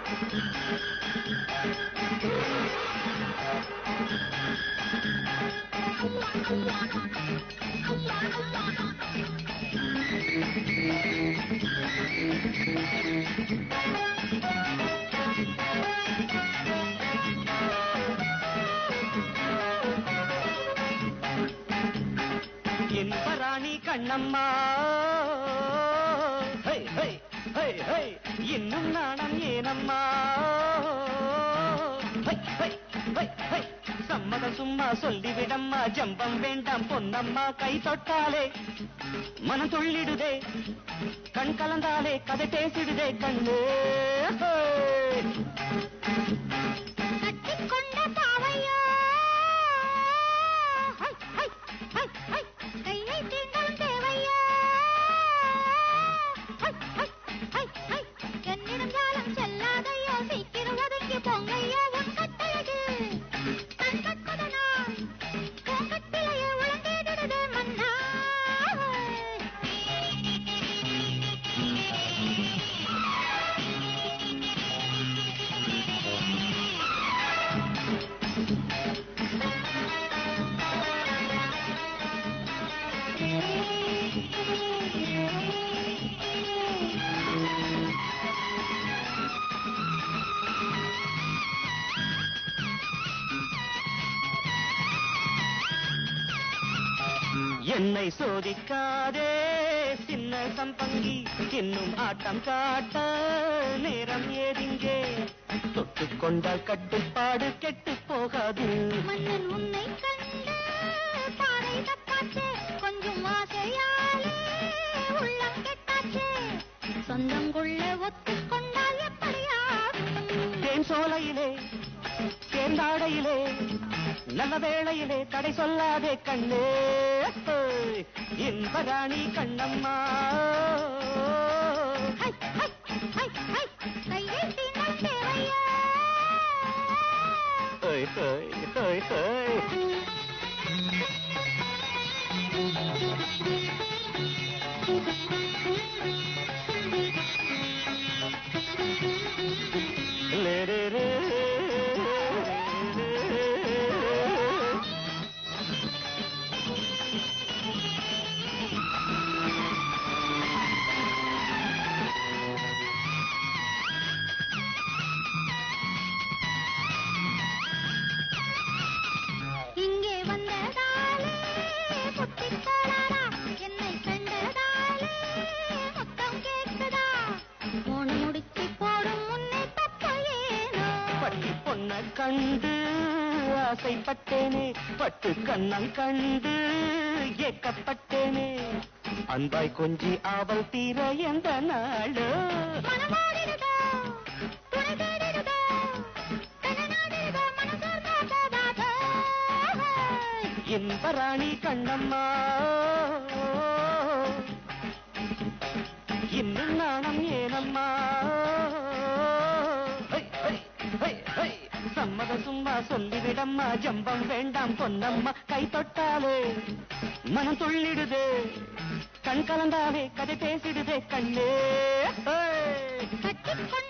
இன்பராணி கண்ணம்மா ஹை, ஹை, ஹை, ஹை. இன்னும் நாணம் ஏனம்மா ஹை, ஹை, ஹை, ஹை. சம்மதம் சும்மா சொல்லிவிடம்மா ஜம்பம் வேண்டாம் பொன்னம்மா கை தொட்டாலே மனம் துள்ளிடுதே கண் கலந்தாலே கதை பேசிடுதே கண்ணு ஹை. கட்டிக்கொண்ட பாவையோ ஹை, ஹை, ஹை, ஹை. கையை தீண்டும் தேவையோ ஹை, ஹை, ஹை, ஹை. என்னிடம் காலம் செல்லாதையோ சீக்கிரம் ஒதுங்கி போங்கையோ உன் கட்டழகு கண் கட்பதனால் பூங்கட்டிலையோ உழந்திடுது மன்னா என்னை சோதிக்காதே சின்ன சம்பங்கி இன்னும் ஆட்டம் காட்ட நேரம் ஏதிங்கே தொட்டுக்கொண்ட கட்டுப்பாடு கெட்டு போகாது மன்னன் உன்னை கண்டு பாறை தப்பாச்சே கொஞ்சம் ஆசையாலே உள்ளம் கெட்டாச்சே சொந்தம் கொள்ள ஒத்துக்கொண்டால் எப்படியாகும் தேன் சோலையிலே தேர்ந்தாடையிலே நல்ல வேளையிலே தடை சொல்லாதே கண்ணே இன்பராணி கண்ணம்மா ஹை, ஹை, ஹை, ஹை. கையை தீண்டும் தேவையா ஹோய் ஹோய் ஹோய் ஹோய் லே ரே ரே இங்கே வந்ததாலே புத்திப் போனாரா என்னை கண்டதாலே முத்தம் கேட்குதா போன முடிச்சு போடும் முன்னே தப்பு ஏனோ பட்டி பொண்ண கண்டு ஆசைப்பட்டேனே பட்டு கண்ணம் கண்டு ஏக்கப்பட்டேனே அன்பாய் கொஞ்சி ஆவல் தீர எந்த நாளோ மனமோடிடுதோ துணை தேடிடுதோ தனநாடிடுதோ மனசோர்ந்தா போகாதோ இன்பராணி கண்ணம்மா இன்னும் நாணம் ஏனம்மா ஹை, ஹை, ஹை, ஹை. சம்மத சும்மா சொல்லிவிடம்மா ஜம்பம் வேண்டாம் பொன்னம்மா கை தொட்டாலே மனம் துள்ளிடுதே கண் கலந்தாலே கதை பேசிடுதே கண்ணே ஹை. கட்டிக்கொண்ட